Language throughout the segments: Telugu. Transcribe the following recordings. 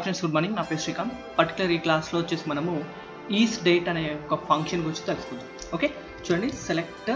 ఫ్రెండ్స్ గుడ్ మార్నింగ్ నా పేరు శ్రీకాంత్ పర్టికులర్ ఈ క్లాస్లో వచ్చేసి మనము ఈస్ డేట్ అనే ఒక ఫంక్షన్ గురించి తెలుసుకుందాం ఓకే చూడండి సెలెక్ట్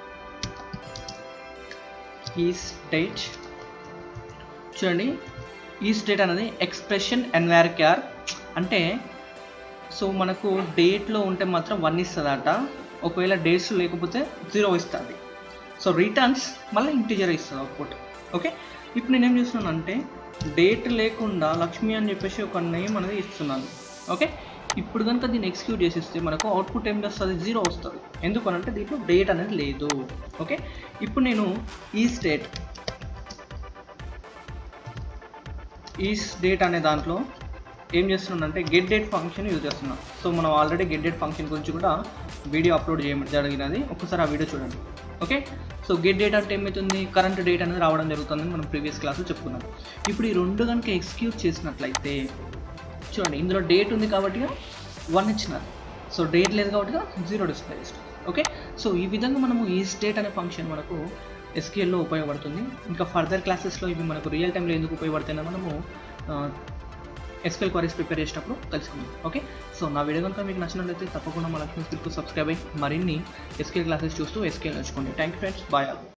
ఈస్ డేట్ చూడండి ఈస్ డేట్ అనేది ఎక్స్ప్రెషన్ ఎన్వైర్ క్యార్ అంటే సో మనకు డేట్లో ఉంటే మాత్రం వన్ ఇస్తుందట ఒకవేళ డేట్స్ లేకపోతే జీరో ఇస్తుంది సో రిటర్న్స్ మళ్ళీ ఇంటీజర్ ఇస్తుంది అవుట్పుట్ ఓకే ఇప్పుడు నేనేం చేస్తున్నాను అంటే డేట్ లేకుండా లక్ష్మి అని చెప్పేసి ఒక నేమ్ అనేది ఇస్తున్నాను ఓకే ఇప్పుడు కనుక దీన్ని ఎక్స్క్యూట్ చేసిస్తే మనకు అవుట్పుట్ ఏం వస్తుంది జీరో వస్తుంది ఎందుకనంటే దీంట్లో డేట్ అనేది లేదు ఓకే ఇప్పుడు నేను ఈ స్టేట్ ఈ డేట్ అనే దాంట్లో ఏం చేస్తున్నానంటే గెట్ డేట్ ఫంక్షన్ యూజ్ చేస్తున్నాను సో మనం ఆల్రెడీ గెట్ డేట్ ఫంక్షన్ గురించి కూడా వీడియో అప్లోడ్ చేయడం జరిగినది ఒకసారి ఆ వీడియో చూడండి ఓకే సో గెట్ డేట్ అంటే ఏమవుతుంది కరెంట్ డేట్ అనేది రావడం జరుగుతుందని మనం ప్రీవియస్ క్లాస్లో చెప్పుకున్నాం ఇప్పుడు ఈ రెండు కనుక ఎక్స్క్యూట్ చేసినట్లయితే చూడండి ఇందులో డేట్ ఉంది కాబట్టి వన్ ఇచ్చినారు సో డేట్ లేదు కాబట్టి జీరో డిస్ప్లే చేస్తుంది ఓకే సో ఈ విధంగా మనము ఈ స్టేట్ అనే ఫంక్షన్ మనకు ఎస్క్యూఎల్లో ఉపయోగపడుతుంది ఇంకా ఫర్దర్ క్లాసెస్లో ఇవి మనకు రియల్ టైంలో ఎందుకు ఉపయోగపడుతుందో మనము ఎస్క్యూఎల్ క్వరీస్ ప్రిపేర్ చేసేటప్పుడు తెలుసుకుందాం ఓకే సో నా వీడియో కనుక మీకు నచ్చినట్లయితే తప్పకుండా మా లక్ష్మీ స్కిల్కు సబ్స్క్రైబ్ అయ్యి మరిన్ని ఎస్క్యూఎల్ క్లాసెస్ చూస్తూ ఎస్క్యూఎల్ నేర్చుకోండి థ్యాంక్ యూ ఫ్రెండ్స్ బాయ్